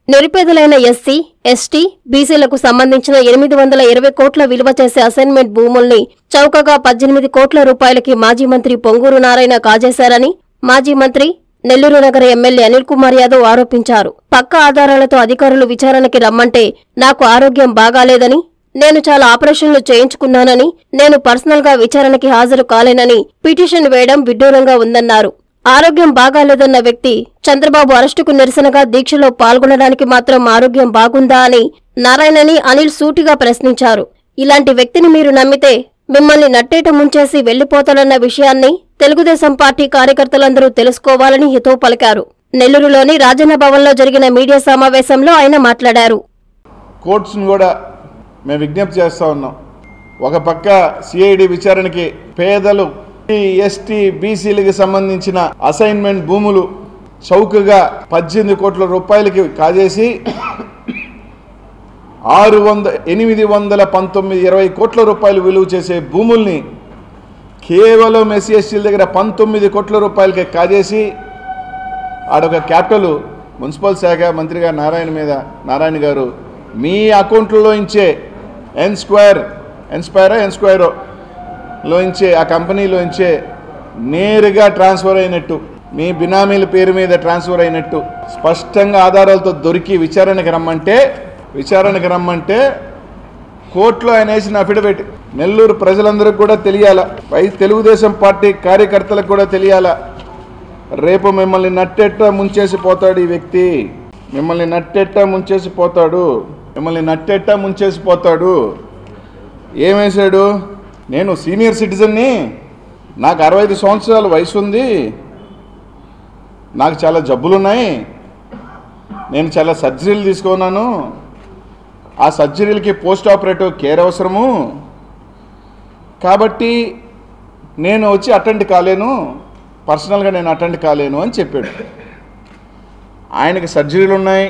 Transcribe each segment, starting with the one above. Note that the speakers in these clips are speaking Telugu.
నిరుపేదలైన ఎస్సీ ఎస్టీ బీసీలకు సంబంధించిన ఎనిమిది వందల ఇరవై కోట్ల విలువ చేసే అసైన్మెంట్ భూముల్ని చౌకగా పద్దెనిమిది కోట్ల రూపాయలకి మాజీ మంత్రి పొంగూరు నారాయణ కాజేశారని మాజీ మంత్రి నెల్లూరు నగర ఎమ్మెల్యే అనిల్ కుమార్ యాదవ్ ఆరోపించారు పక్క ఆధారాలతో అధికారులు విచారణకి రమ్మంటే నాకు ఆరోగ్యం బాగాలేదని నేను చాలా ఆపరేషన్లు చేయించుకున్నానని నేను పర్సనల్ గా విచారణకి హాజరు కాలేనని పిటిషన్ వేయడం విడ్డూరంగా ఉందన్నారు ఆరోగ్యం బాగాలేదన్న వ్యక్తి చంద్రబాబు అరెస్టుకు నిరసనగా దీక్షలో పాల్గొనడానికి మాత్రం ఆరోగ్యం బాగుందా అని నారాయణని అనిల్ సూటిగా ప్రశ్నించారు ఇలాంటి వ్యక్తిని మీరు నమ్మితే మిమ్మల్ని నట్టేట ముంచేసి వెళ్లిపోతాడన్న విషయాన్ని తెలుగుదేశం పార్టీ కార్యకర్తలందరూ తెలుసుకోవాలని హితవు పలికారు నెల్లూరులోని రాజన్న భవన్లో జరిగిన మీడియా సమావేశంలో ఆయన మాట్లాడారు కోర్ట్స్ని కూడా మేము విజ్ఞప్తి చేస్తూ ఉన్నాం ఒక పక్క సిఐడి విచారణకి పేదలు ఎస్టీ బీసీలకి సంబంధించిన అసైన్మెంట్ భూములు చౌకగా పద్దెనిమిది కోట్ల రూపాయలకి కాజేసి ఆరు వంద ఎనిమిది వందల పంతొమ్మిది ఇరవై కోట్ల రూపాయలు విలువ చేసే భూముల్ని కేవలం ఎస్సీ ఎస్టీల దగ్గర పంతొమ్మిది కోట్ల రూపాయలకి కాజేసి ఆడొక క్యాపిటల్ మున్సిపల్ శాఖ మంత్రిగా నారాయణ మీద నారాయణ గారు మీ అకౌంట్లలో ఇచ్చే ఎన్ స్క్వేర్ ఎన్ స్క్వేరా ఎన్ స్క్వేరో లోంచే ఆ కంపెనీలోంచే నేరుగా ట్రాన్స్ఫర్ అయినట్టు మీ బినామీల పేరు మీద ట్రాన్స్ఫర్ అయినట్టు స్పష్టంగా ఆధారాలతో దొరికి విచారణకి రమ్మంటే విచారణకి రమ్మంటే కోర్టులో ఆయన వేసిన అఫిడవిట్ నెల్లూరు ప్రజలందరికీ కూడా తెలియాల పై తెలుగుదేశం పార్టీ కార్యకర్తలకు కూడా తెలియాల రేపు మిమ్మల్ని నట్టెట్ట ముంచేసి పోతాడు ఈ వ్యక్తి మిమ్మల్ని నట్టెట్ట ముంచేసి పోతాడు మిమ్మల్ని నట్టెట్ట ముంచేసి పోతాడు ఏమేశాడు నేను సీనియర్ సిటిజన్ని నాకు అరవై ఐదు సంవత్సరాల వయసు ఉంది నాకు చాలా జబ్బులున్నాయి నేను చాలా సర్జరీలు తీసుకున్నాను ఆ సర్జరీలకి పోస్ట్ ఆపరేటివ్ కేర్ అవసరము కాబట్టి నేను వచ్చి అటెండ్ కాలేను పర్సనల్గా నేను అటెండ్ కాలేను అని చెప్పాడు ఆయనకి సర్జరీలు ఉన్నాయి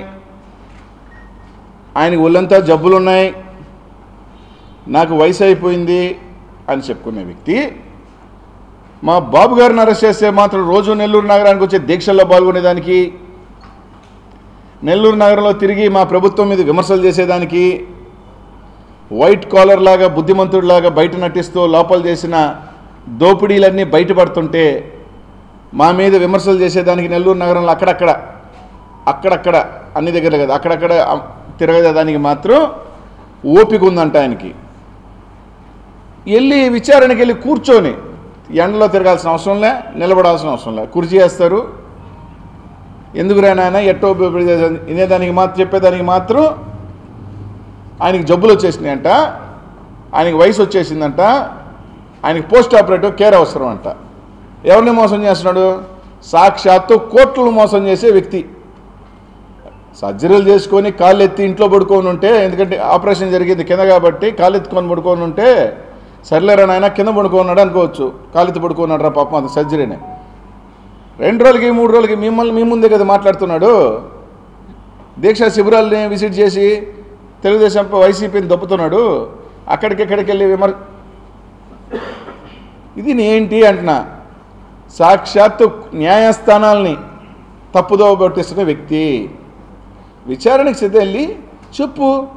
ఆయనకి ఒళ్ళంతా జబ్బులు ఉన్నాయి నాకు వయసు అయిపోయింది అని చెప్పుకునే వ్యక్తి మా బాబు గారిని అరెస్ట్ చేస్తే మాత్రం రోజు నెల్లూరు నగరానికి వచ్చే దీక్షల్లో పాల్గొనేదానికి నెల్లూరు నగరంలో తిరిగి మా ప్రభుత్వం మీద విమర్శలు చేసేదానికి వైట్ కాలర్ లాగా బుద్ధిమంతుడిలాగా బయట నటిస్తూ లోపల చేసిన దోపిడీలన్నీ బయటపడుతుంటే మా మీద విమర్శలు చేసేదానికి నెల్లూరు నగరంలో అక్కడక్కడ అక్కడక్కడ అన్ని దగ్గర కదా అక్కడక్కడ తిరగదానికి మాత్రం ఓపిక ఉందంట ఆయనకి వెళ్ళి విచారణకి వెళ్ళి కూర్చొని ఎండలో తిరగాల్సిన అవసరం లే నిలబడాల్సిన అవసరం లే కుర్చీ వేస్తారు ఎందుకు నాయన ఎట్టో వినేదానికి మాత్రం చెప్పేదానికి మాత్రం ఆయనకి జబ్బులు వచ్చేసినాయంట ఆయనకి వయసు వచ్చేసిందంట ఆయనకి పోస్ట్ ఆపరేటివ్ కేర్ అవసరం అంట ఎవరిని మోసం చేస్తున్నాడు సాక్షాత్తు కోట్లను మోసం చేసే వ్యక్తి సర్జరీలు చేసుకొని కాళ్ళు ఎత్తి ఇంట్లో పడుకొని ఉంటే ఎందుకంటే ఆపరేషన్ జరిగింది కింద కాబట్టి కాళ్ళు ఎత్తుకొని పడుకొని ఉంటే సర్లేరా నాయన కింద పడుకున్నాడు అనుకోవచ్చు కాళ్ళు ఎత్తి పడుకున్నాడు రా పాపం అది సర్జరీనే రెండు రోజులకి మూడు రోజులకి మిమ్మల్ని మీ ముందే కదా మాట్లాడుతున్నాడు దీక్షా శిబిరాలని విజిట్ చేసి తెలుగుదేశం వైసీపీని దొప్పుతున్నాడు అక్కడికి ఇక్కడికి వెళ్ళి విమర్ ఇది ఏంటి అంటున్నా సాక్షాత్తు న్యాయస్థానాల్ని తప్పుదోవ పట్టిస్తున్న వ్యక్తి విచారణకు సిద్ధ వెళ్ళి చెప్పు